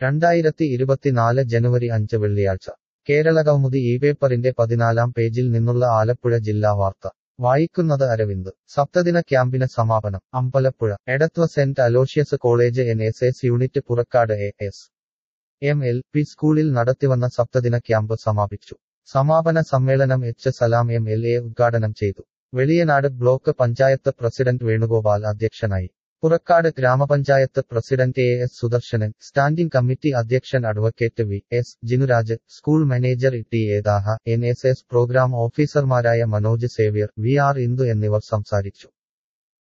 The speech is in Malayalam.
രണ്ടായിരത്തി ഇരുപത്തിനാല് ജനുവരി അഞ്ച് വെള്ളിയാഴ്ച കേരളകൗമുദി ഈ പേപ്പറിന്റെ പതിനാലാം പേജിൽ നിന്നുള്ള ആലപ്പുഴ ജില്ലാ വാർത്ത വായിക്കുന്നത് അരവിന്ദ് സപ്തദിന ക്യാമ്പിന് സമാപനം അമ്പലപ്പുഴ എടത്വ സെന്റ് Aloysius college N S S unit Purakkad A S M L P സ്കൂളിൽ നടത്തിവന്ന സപ്തദിന ക്യാമ്പ് സമാപിച്ചു സമാപന സമ്മേളനം H Salam M L A ഉദ്ഘാടനം ചെയ്തു വെളിയനാട് ബ്ലോക്ക് പഞ്ചായത്ത് പ്രസിഡന്റ് വേണുഗോപാൽ അധ്യക്ഷനായി പുറക്കാട് ഗ്രാമപഞ്ചായത്ത് president A S Sudarsanan standing committee അധ്യക്ഷൻ advocate V S Jinuraj school manager T A Daha N S S programme ഓഫീസർമാരായ മനോജ് സേവ്യർ വി ആർ ഇന്ദു എന്നിവർ സംസാരിച്ചു